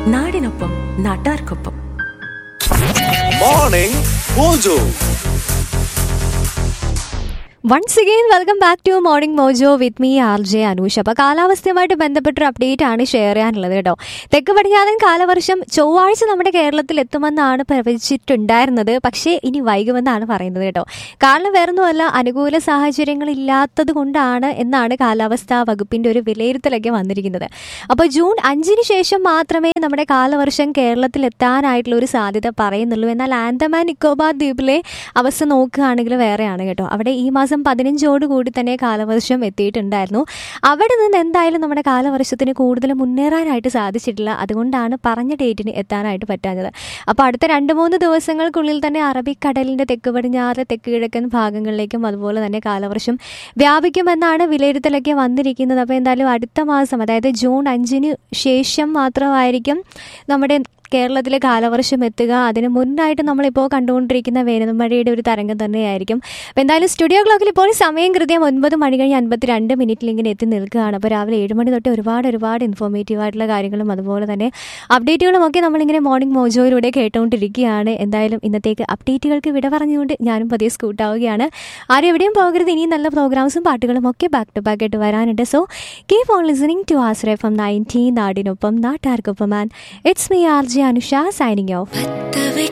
നാടിനൊപ്പം നാട്ടാർക്കൊപ്പം morning mojo once again welcome back to morning mojo with me R J Anush അപ്പോൾ കാലാവസ്ഥയുമായിട്ട് ബന്ധപ്പെട്ടൊരു update ആണ് ഷെയർ ചെയ്യാനുള്ളത് കേട്ടോ തെക്ക് പടിഞ്ഞാറൻ കാലവർഷം ചൊവ്വാഴ്ച നമ്മുടെ കേരളത്തിൽ എത്തുമെന്നാണ് പ്രവചിച്ചിട്ടുണ്ടായിരുന്നത് പക്ഷേ ഇനി വൈകുമെന്നാണ് പറയുന്നത് കേട്ടോ കാരണം വേറൊന്നുമല്ല അനുകൂല സാഹചര്യങ്ങൾ ഇല്ലാത്തത് കൊണ്ടാണ് എന്നാണ് കാലാവസ്ഥാ വകുപ്പിന്റെ ഒരു വിലയിരുത്തലൊക്കെ വന്നിരിക്കുന്നത് അപ്പോൾ ജൂൺ അഞ്ചിന് ശേഷം മാത്രമേ നമ്മുടെ കാലവർഷം കേരളത്തിൽ എത്താനായിട്ടുള്ള ഒരു സാധ്യത പറയുന്നുള്ളൂ എന്നാൽ ആൻഡമാൻ നിക്കോബാർ ദ്വീപിലെ അവസ്ഥ നോക്കുകയാണെങ്കിൽ വേറെയാണ് കേട്ടോ അവിടെ ഈ മാസം പതിനഞ്ചോട് കൂടി തന്നെ കാലവർഷം എത്തിയിട്ടുണ്ടായിരുന്നു അവിടെ നിന്ന് എന്തായാലും നമ്മുടെ കാലവർഷത്തിന് കൂടുതൽ മുന്നേറാനായിട്ട് സാധിച്ചിട്ടില്ല അതുകൊണ്ടാണ് പറഞ്ഞ ഡേറ്റിന് എത്താനായിട്ട് പറ്റാഞ്ഞത് അപ്പോൾ അടുത്ത രണ്ട് മൂന്ന് ദിവസങ്ങൾക്കുള്ളിൽ തന്നെ അറബിക്കടലിന്റെ തെക്ക് പടിഞ്ഞാറ് തെക്ക് കിഴക്കൻ ഭാഗങ്ങളിലേക്കും അതുപോലെ തന്നെ കാലവർഷം വ്യാപിക്കുമെന്നാണ് വിലയിരുത്തലൊക്കെ വന്നിരിക്കുന്നത് അപ്പോൾ എന്തായാലും അടുത്ത മാസം അതായത് ജൂൺ അഞ്ചിന് ശേഷം മാത്രമായിരിക്കും നമ്മുടെ കേരളത്തിലെ കാലവർഷം എത്തുക അതിന് മുന്നായിട്ട് നമ്മളിപ്പോൾ കണ്ടുകൊണ്ടിരിക്കുന്ന വേനൽമഴയുടെ ഒരു തരംഗം തന്നെയായിരിക്കും അപ്പോൾ എന്തായാലും സ്റ്റുഡിയോ ക്ലോക്കിൽ ഇപ്പോൾ സമയം കൃത്യം ഒൻപത് മണി കഴിഞ്ഞ് അൻപത്തി രണ്ട് മിനിറ്റിൽ ഇങ്ങനെ എത്തി നിൽക്കുകയാണ് അപ്പോൾ രാവിലെ ഏഴ് മണി തൊട്ട് ഒരുപാട് ഒരുപാട് ഇൻഫോർമേറ്റീവ് ആയിട്ടുള്ള കാര്യങ്ങളും അതുപോലെ തന്നെ അപ്ഡേറ്റുകളും ഒക്കെ നമ്മളിങ്ങനെ മോർണിംഗ് മോജോയിലൂടെ കേട്ടുകൊണ്ടിരിക്കുകയാണ് എന്തായാലും ഇന്നത്തേക്ക് അപ്ഡേറ്റുകൾക്ക് വിട പറഞ്ഞുകൊണ്ട് ഞാനും പതിയെ സ്കൂട്ടാവുകയാണ് ആരും എവിടെയും പോകരുത് ഇനിയും നല്ല പ്രോഗ്രാംസും പാട്ടുകളും ഒക്കെ ബാക്ക് ടു ബാക്ക് ആയിട്ട് വരാനുണ്ട് so keep on listening to Ashraya from nineteen നാടിനൊപ്പം നാട്ടാർക്കൊപ്പം and it's me R J Anusha signing off പത്തവ